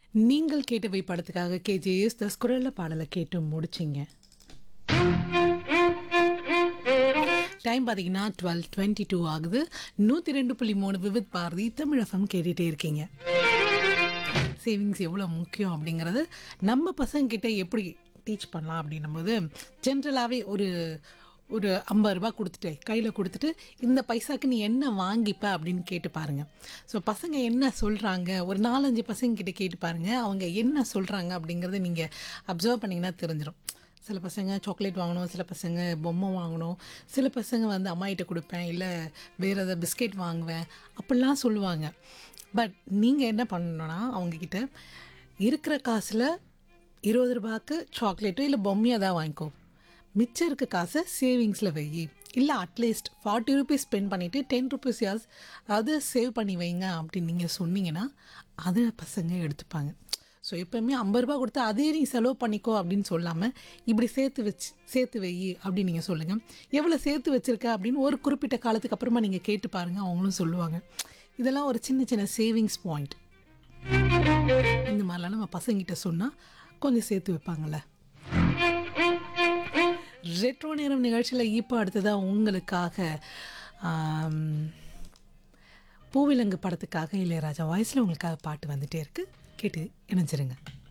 நீங்கள் கேட்டவை படத்துக்காக கேஜேஎஸ் தஸ் குரல்ல பாடலை கேட்டு முடிச்சிங்க டைம் பார்த்தீங்கன்னா டுவெல் டுவெண்ட்டி டூ ஆகுது நூற்றி ரெண்டு புள்ளி மூணு விவித் பாரதி தமிழகம் கேட்டுகிட்டே இருக்கீங்க சேவிங்ஸ் எவ்வளோ முக்கியம் அப்படிங்கிறது நம்ம பசங்கக்கிட்ட எப்படி டீச் பண்ணலாம் அப்படின்னும் போது ஜென்ரலாகவே ஒரு ஒரு ஐம்பது ரூபா கொடுத்துட்டு கையில் கொடுத்துட்டு இந்த பைசாக்கு நீ என்ன வாங்கிப்ப அப்படின்னு கேட்டு பாருங்க ஸோ பசங்க என்ன சொல்கிறாங்க ஒரு நாலஞ்சு பசங்க கிட்ட கேட்டு பாருங்க அவங்க என்ன சொல்கிறாங்க அப்படிங்கிறத நீங்கள் அப்சர்வ் பண்ணிங்கன்னா தெரிஞ்சிடும் சில பசங்க சாக்லேட் வாங்கணும் சில பசங்க பொம்மை வாங்கணும் சில பசங்க வந்து அம்மாயிட்ட கொடுப்பேன் இல்லை வேறு ஏதாவது பிஸ்கெட் வாங்குவேன் அப்படிலாம் சொல்லுவாங்க பட் நீங்கள் என்ன பண்ணணும்னா அவங்கக்கிட்ட இருக்கிற காசில் இருபது ரூபாய்க்கு சாக்லேட்டோ இல்லை பொம்மையாக தான் வாங்கிக்கோ மிச்சம் இருக்க காசை சேவிங்ஸில் வை இல்லை அட்லீஸ்ட் ஃபார்ட்டி ருபீஸ் ஸ்பெண்ட் பண்ணிவிட்டு டென் ருபீஸ் யாஸ் அது சேவ் பண்ணி வைங்க அப்படின்னு நீங்கள் சொன்னீங்கன்னா அதை பசங்க எடுத்துப்பாங்க ஸோ எப்போவுமே ஐம்பது ரூபா கொடுத்தா அதே நீ செலவு பண்ணிக்கோ அப்படின்னு சொல்லாமல் இப்படி சேர்த்து வச்சு சேர்த்து வை அப்படின்னு நீங்கள் சொல்லுங்கள் எவ்வளோ சேர்த்து வச்சுருக்க அப்படின்னு ஒரு குறிப்பிட்ட காலத்துக்கு அப்புறமா நீங்கள் கேட்டு பாருங்கள் அவங்களும் சொல்லுவாங்க இதெல்லாம் ஒரு சின்ன சின்ன சேவிங்ஸ் பாயிண்ட் இந்த மாதிரிலாம் நம்ம பசங்கிட்ட சொன்னால் கொஞ்சம் சேர்த்து வைப்பாங்கள்ல ரெட்ரோ நேரம் நிகழ்ச்சியில் இப்போ அடுத்ததாக உங்களுக்காக ஆம், பூவிலங்கு படத்துக்காக இளையராஜா வாய்ஸில் உங்களுக்காக பாட்டு வந்துட்டே இருக்கு கேட்டு இணைஞ்சிருங்க